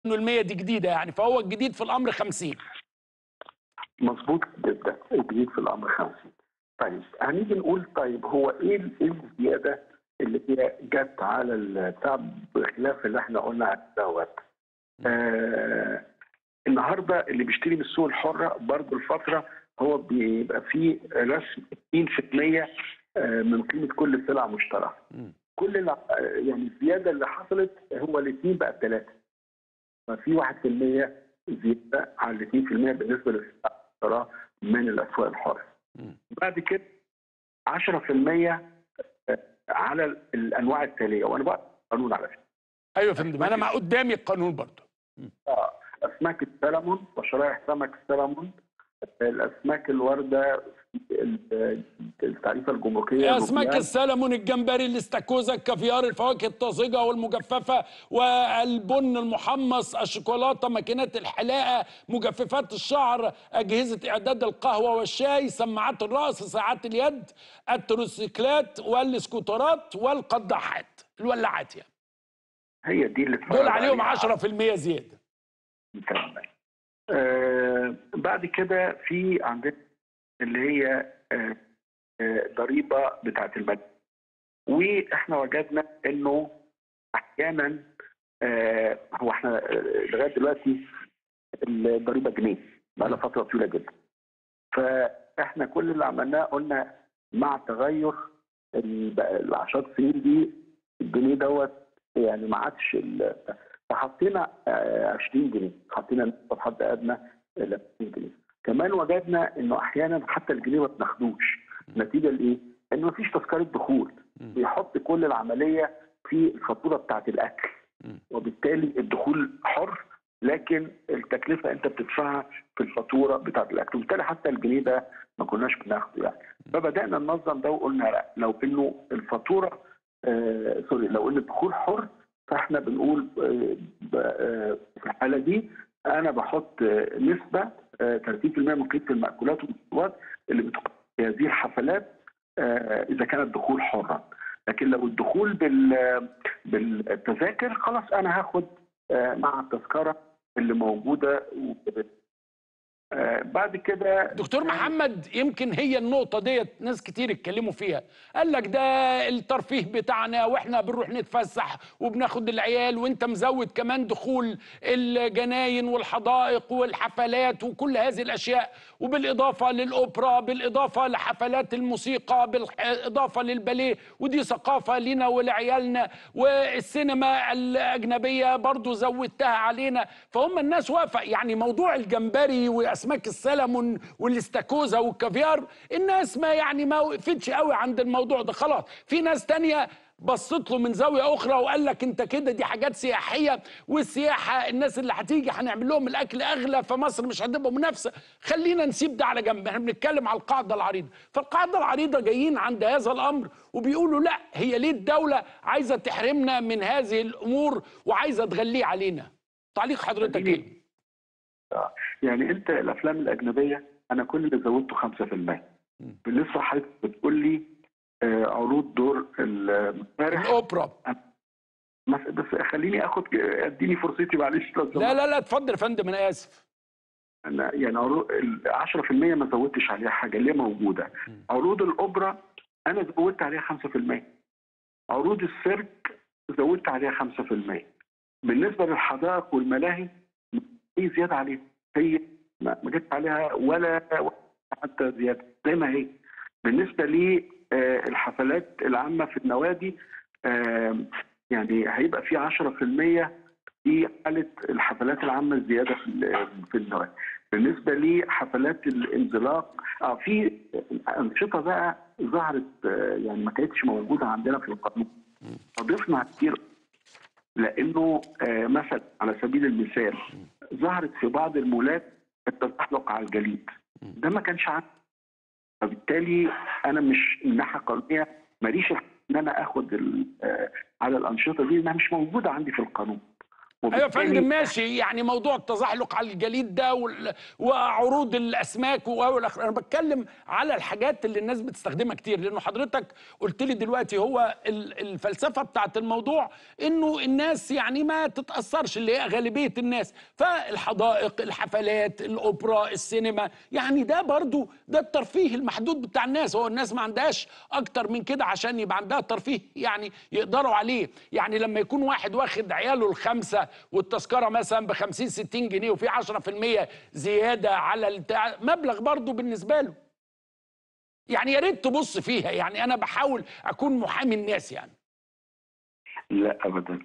انه المية دي جديده يعني فهو الجديد في الامر 50 مظبوط جدا الجديد في الامر 50 طيب هنيجي نقول طيب هو ايه ال- ايه الزياده اللي هي جت على البتاع بخلاف اللي احنا قلنا عليه دوت آه النهارده اللي بيشتري من السوق الحره برضه الفتره هو بيبقى فيه رسم 2% آه، من قيمه كل سلعه مشتراه مم. كل الع- آه، يعني الزياده اللي حصلت هو الاثنين بقى ثلاثه ففي 1% زياده على ال 2% بالنسبه للسلع المشتراه من الاسواق الحره مم. بعد كده 10% على الانواع التاليه وانا بقى قانون على فكره ايوه يا فندم انا مع قدامي القانون برضه آه، اسماك السلمون وشرائح سمك السلمون الاسماك الوارده في ال- التعريفه الجمركيه اسماك الروبيان. السلمون الجمبري الاستاكوزا الكافيار الفواكه الطازجه والمجففه والبن المحمص الشوكولاته ماكينات الحلاقه مجففات الشعر اجهزه اعداد القهوه والشاي سماعات الراس ساعات اليد التروسيكلات والسكوترات والقداحات الولاعات يعني هي دي اللي دول اتفرج عليهم عليها. 10% زياده تمام آه بعد كده في عندنا اللي هي آه آه ضريبه بتاعت المادة واحنا وجدنا انه احيانا آه هو احنا آه، لغايه دلوقتي الضريبه جنيه بقى لها فتره طويله جدا فاحنا كل اللي عملناه قلنا مع تغير ال- العشرات السنين دي الجنيه دوت يعني ما عادش ال- فحطينا آه، 20 جنيه حطينا نسبه حد ادنى ل 20 جنيه كمان وجدنا انه احيانا حتى الجنيه ما بناخدوش نتيجه لايه؟ انه ما فيش تذكره دخول مم. بيحط كل العمليه في الفاتوره بتاعت الاكل مم. وبالتالي الدخول حر لكن التكلفه انت بتدفعها في الفاتوره بتاعت الاكل وبالتالي حتى الجنيه ده ما كناش بناخده يعني فبدانا ننظم ده وقلنا لا لو انه الفاتوره آه سوري لو ان الدخول حر فاحنا بنقول آه ب- آه في الحاله دي انا بحط آه نسبه آه 30% من قيمه المأكولات والمشروبات اللي بتقام في هذه الحفلات آه اذا كان الدخول حرا لكن لو الدخول بال بالتذاكر خلاص انا هاخد آه مع التذكره اللي موجوده وكده. آه بعد كده دكتور محمد يمكن هي النقطة ديت ناس كتير اتكلموا فيها قال لك ده الترفيه بتاعنا واحنا بنروح نتفسح وبناخد العيال وانت مزود كمان دخول الجناين والحدائق والحفلات وكل هذه الاشياء وبالاضافة للاوبرا بالاضافة لحفلات الموسيقى بالاضافة للباليه ودي ثقافة لنا ولعيالنا والسينما الاجنبية برضو زودتها علينا فهم الناس واقفة يعني موضوع الجمبري واسماك السلمون والاستاكوزا والكافيار الناس ما يعني ما وقفتش قوي عند الموضوع ده خلاص في ناس تانية بصت له من زاويه اخرى وقال لك انت كده دي حاجات سياحيه والسياحه الناس اللي هتيجي هنعمل لهم الاكل اغلى فمصر مش هتبقى منافسه خلينا نسيب ده على جنب احنا بنتكلم على القاعده العريضه فالقاعده العريضه جايين عند هذا الامر وبيقولوا لا هي ليه الدوله عايزه تحرمنا من هذه الامور وعايزه تغليه علينا تعليق حضرتك ايه آه. يعني انت الافلام الاجنبيه انا كل اللي زودته 5% بالنسبه لحضرتك بتقول لي آه عروض دور المسارح الاوبرا مس- بس خليني اخد اديني فرصتي معلش لو لا سمحت. لا لا اتفضل يا فندم انا اسف انا يعني عروض ال 10% ما زودتش عليها حاجه اللي هي موجوده عروض الاوبرا انا زودت عليها 5% عروض السيرك زودت عليها 5% بالنسبه للحدائق والملاهي هي زياده عليها هي ما ما جتش عليها ولا ولا حتى زياده زي ما هي بالنسبه للحفلات العامه في النوادي آم، يعني هيبقى في 10% في حاله الحفلات العامه الزياده في ال- في النوادي بالنسبه لحفلات الانزلاق اه في انشطه بقى ظهرت آه، يعني ما كانتش موجوده عندنا في القانون اضفنا كتير لانه آه، مثلا على سبيل المثال ظهرت في بعض المولات التزحلق على الجليد ده ما كانش عندي فبالتالي انا مش من ناحيه قانونيه ماليش الحق ان انا اخد ال- آه، على الانشطه دي انها مش موجوده عندي في القانون ايوه يا وبالتالي فندم ماشي يعني موضوع التزحلق على الجليد ده وال- وعروض الاسماك والاخر انا بتكلم على الحاجات اللي الناس بتستخدمها كتير لانه حضرتك قلت لي دلوقتي هو ال- الفلسفه بتاعت الموضوع انه الناس يعني ما تتاثرش اللي هي غالبيه الناس فالحدائق الحفلات الاوبرا السينما يعني ده برضو ده الترفيه المحدود بتاع الناس هو الناس ما عندهاش اكتر من كده عشان يبقى عندها ترفيه يعني يقدروا عليه يعني لما يكون واحد واخد عياله الخمسه والتذكره مثلا ب 50 60 جنيه وفي 10% زياده على البتاع مبلغ برضو بالنسبه له يعني يا ريت تبص فيها يعني انا بحاول اكون محامي الناس يعني لا ابدا